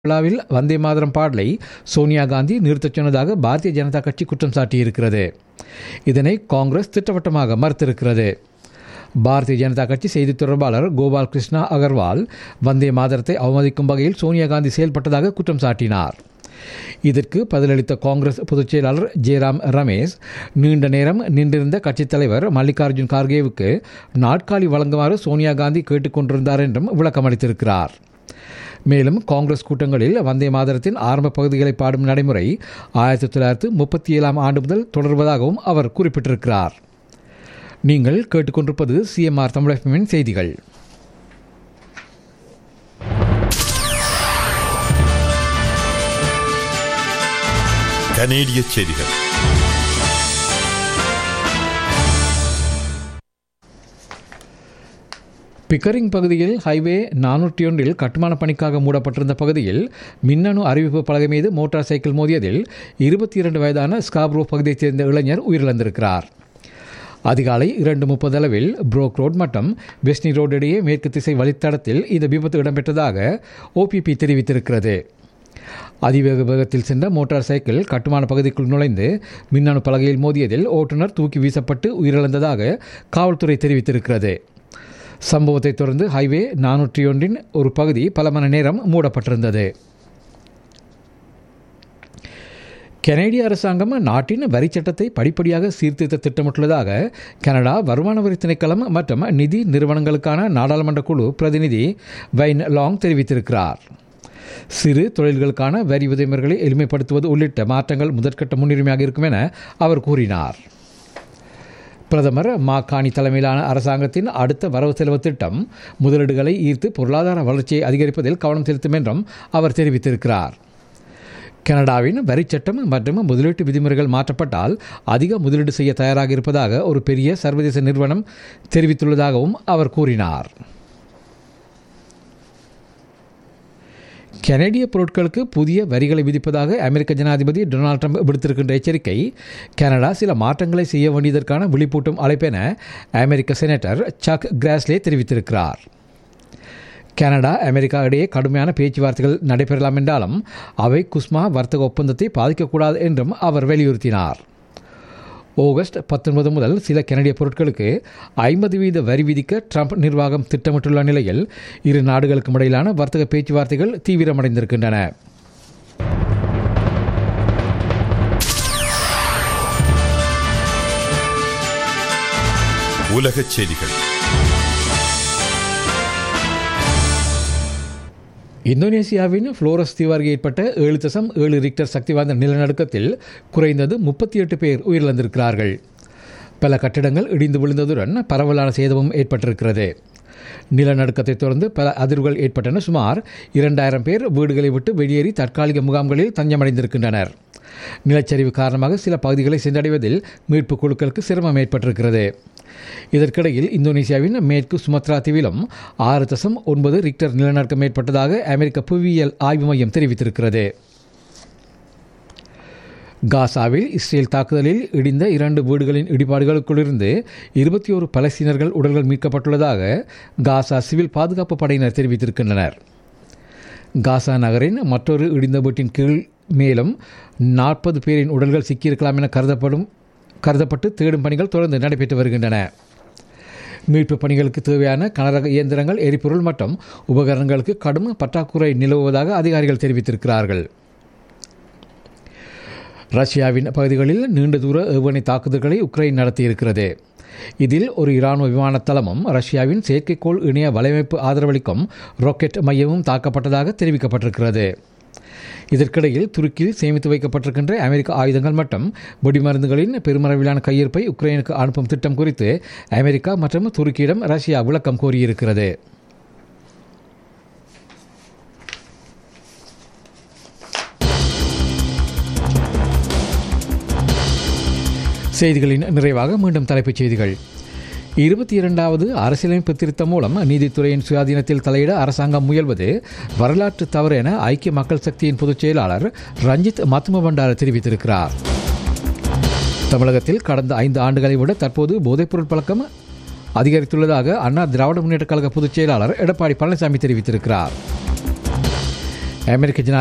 விழாவில் வந்தே மாதரம் பாடலை சோனியா காந்தி நிறுத்தச் சொன்னதாக பாரதிய ஜனதா கட்சி குற்றம் சாட்டியிருக்கிறது இதனை காங்கிரஸ் திட்டவட்டமாக மறுத்திருக்கிறது பாரதிய ஜனதா கட்சி செய்தித் தொடர்பாளர் கோபால் கிருஷ்ணா அகர்வால் வந்தே மாதரத்தை அவமதிக்கும் வகையில் சோனியா காந்தி செயல்பட்டதாக குற்றம் சாட்டினார் இதற்கு பதிலளித்த காங்கிரஸ் பொதுச் செயலாளர் ஜெயராம் ரமேஷ் நீண்ட நேரம் நின்றிருந்த கட்சித் தலைவர் மல்லிகார்ஜுன் கார்கேவுக்கு நாட்காலி வழங்குமாறு சோனியா காந்தி கேட்டுக்கொண்டிருந்தார் என்றும் விளக்கமளித்திருக்கிறார் மேலும் காங்கிரஸ் கூட்டங்களில் வந்தே மாதரத்தின் ஆரம்ப பகுதிகளை பாடும் நடைமுறை ஆயிரத்தி தொள்ளாயிரத்து முப்பத்தி ஏழாம் ஆண்டு முதல் தொடர்வதாகவும் அவர் குறிப்பிட்டிருக்கிறார் நீங்கள் கேட்டுக்கொண்டிருப்பது சிஎம்ஆர் தமிழகமின் செய்திகள் கனேடிய செய்திகள் பிக்கரிங் பகுதியில் ஹைவே நானூற்றி ஒன்றில் கட்டுமான பணிக்காக மூடப்பட்டிருந்த பகுதியில் மின்னணு அறிவிப்பு பலகை மீது மோட்டார் சைக்கிள் மோதியதில் இருபத்தி இரண்டு வயதான ஸ்காப்ரோ பகுதியைச் சேர்ந்த இளைஞர் உயிரிழந்திருக்கிறார் அதிகாலை இரண்டு முப்பது அளவில் புரோக் ரோட் மற்றும் வெஸ்னி ரோடு இடையே மேற்கு திசை வழித்தடத்தில் இந்த விபத்து இடம்பெற்றதாக ஓபிபி தெரிவித்திருக்கிறது அதிவேக வேகத்தில் சென்ற மோட்டார் சைக்கிள் கட்டுமான பகுதிக்குள் நுழைந்து மின்னணு பலகையில் மோதியதில் ஓட்டுநர் தூக்கி வீசப்பட்டு உயிரிழந்ததாக காவல்துறை தெரிவித்திருக்கிறது சம்பவத்தைத் தொடர்ந்து ஹைவே நானூற்றி ஒன்றின் ஒரு பகுதி பல மணி நேரம் மூடப்பட்டிருந்தது கனேடிய அரசாங்கம் நாட்டின் வரிச் சட்டத்தை படிப்படியாக சீர்திருத்த திட்டமிட்டுள்ளதாக கனடா வருமான வரி திணைக்களம் மற்றும் நிதி நிறுவனங்களுக்கான நாடாளுமன்ற குழு பிரதிநிதி வைன் லாங் தெரிவித்திருக்கிறார் சிறு தொழில்களுக்கான வரி விதிமுறைகளை எளிமைப்படுத்துவது உள்ளிட்ட மாற்றங்கள் முதற்கட்ட முன்னுரிமையாக இருக்கும் என அவர் கூறினார் பிரதமர் மாகாணி தலைமையிலான அரசாங்கத்தின் அடுத்த வரவு செலவு திட்டம் முதலீடுகளை ஈர்த்து பொருளாதார வளர்ச்சியை அதிகரிப்பதில் கவனம் செலுத்தும் என்றும் அவர் தெரிவித்திருக்கிறார் கனடாவின் வரிச்சட்டம் மற்றும் முதலீட்டு விதிமுறைகள் மாற்றப்பட்டால் அதிக முதலீடு செய்ய தயாராக இருப்பதாக ஒரு பெரிய சர்வதேச நிறுவனம் தெரிவித்துள்ளதாகவும் அவர் கூறினார் கனடிய பொருட்களுக்கு புதிய வரிகளை விதிப்பதாக அமெரிக்க ஜனாதிபதி டொனால்ட் ட்ரம்ப் விடுத்திருக்கின்ற எச்சரிக்கை கனடா சில மாற்றங்களை செய்ய வேண்டியதற்கான விழிப்பூட்டும் அழைப்பென அமெரிக்க செனட்டர் சக் கிராஸ்லே தெரிவித்திருக்கிறார் கனடா அமெரிக்கா இடையே கடுமையான பேச்சுவார்த்தைகள் நடைபெறலாம் என்றாலும் அவை குஸ்மா வர்த்தக ஒப்பந்தத்தை பாதிக்கக்கூடாது என்றும் அவர் வலியுறுத்தினார் ஆகஸ்ட் பத்தொன்பது முதல் சில கனடிய பொருட்களுக்கு ஐம்பது வீத வரி விதிக்க ட்ரம்ப் நிர்வாகம் திட்டமிட்டுள்ள நிலையில் இரு நாடுகளுக்கும் இடையிலான வர்த்தக பேச்சுவார்த்தைகள் தீவிரமடைந்திருக்கின்றன உலகச் செய்திகள் இந்தோனேசியாவின் புளோரஸ் தீவு அருகே ஏற்பட்ட ஏழு தசம் ஏழு ரிக்டர் சக்தி வாய்ந்த நிலநடுக்கத்தில் குறைந்தது முப்பத்தி எட்டு பேர் உயிரிழந்திருக்கிறார்கள் பல கட்டிடங்கள் இடிந்து விழுந்ததுடன் பரவலான சேதமும் ஏற்பட்டிருக்கிறது நிலநடுக்கத்தை தொடர்ந்து பல அதிர்வுகள் ஏற்பட்டன சுமார் இரண்டாயிரம் பேர் வீடுகளை விட்டு வெளியேறி தற்காலிக முகாம்களில் தஞ்சமடைந்திருக்கின்றனர் நிலச்சரிவு காரணமாக சில பகுதிகளை சென்றடைவதில் மீட்பு குழுக்களுக்கு சிரமம் ஏற்பட்டிருக்கிறது இதற்கிடையில் இந்தோனேசியாவின் மேற்கு சுமத்ரா தீவிலும் ஆறு தசம் ஒன்பது ரிக்டர் நிலநடுக்கம் ஏற்பட்டதாக அமெரிக்க புவியியல் ஆய்வு மையம் தெரிவித்திருக்கிறது காசாவில் இஸ்ரேல் தாக்குதலில் இடிந்த இரண்டு வீடுகளின் இடிபாடுகளுக்குள்ளிருந்து இருபத்தி ஒரு பலஸ்தீனர்கள் உடல்கள் மீட்கப்பட்டுள்ளதாக காசா சிவில் பாதுகாப்பு படையினர் தெரிவித்திருக்கின்றனர் காசா நகரின் மற்றொரு இடிந்த வீட்டின் கீழ் மேலும் நாற்பது பேரின் உடல்கள் சிக்கியிருக்கலாம் என கருதப்படும் கருதப்பட்டு தேடும் பணிகள் தொடர்ந்து நடைபெற்று வருகின்றன மீட்பு பணிகளுக்கு தேவையான கனரக இயந்திரங்கள் எரிபொருள் மற்றும் உபகரணங்களுக்கு கடும் பற்றாக்குறை நிலவுவதாக அதிகாரிகள் தெரிவித்திருக்கிறார்கள் ரஷ்யாவின் பகுதிகளில் நீண்ட தூர ஏவுகணை தாக்குதல்களை உக்ரைன் நடத்தியிருக்கிறது இதில் ஒரு இராணுவ விமான தளமும் ரஷ்யாவின் செயற்கைக்கோள் இணைய வலையமைப்பு ஆதரவளிக்கும் ராக்கெட் மையமும் தாக்கப்பட்டதாக தெரிவிக்கப்பட்டிருக்கிறது இதற்கிடையில் துருக்கியில் சேமித்து வைக்கப்பட்டிருக்கின்ற அமெரிக்க ஆயுதங்கள் மற்றும் வெடிமருந்துகளின் பெருமளவிலான கையிருப்பை உக்ரைனுக்கு அனுப்பும் திட்டம் குறித்து அமெரிக்கா மற்றும் துருக்கியிடம் ரஷ்யா விளக்கம் கோரியிருக்கிறது செய்திகளின் நிறைவாக மீண்டும் தலைப்புச் செய்திகள் இருபத்தி இரண்டாவது அரசியலமைப்பு திருத்தம் மூலம் நீதித்துறையின் சுயாதீனத்தில் தலையிட அரசாங்கம் முயல்வது வரலாற்று தவறு என ஐக்கிய மக்கள் சக்தியின் பொதுச் செயலாளர் ரஞ்சித் மத்தும பண்டார தெரிவித்திருக்கிறார் தமிழகத்தில் கடந்த ஐந்து ஆண்டுகளை விட தற்போது போதைப்பொருள் பழக்கம் அதிகரித்துள்ளதாக அண்ணா திராவிட முன்னேற்ற கழக பொதுச் செயலாளர் எடப்பாடி பழனிசாமி தெரிவித்திருக்கிறார் அமெரிக்க ஜனா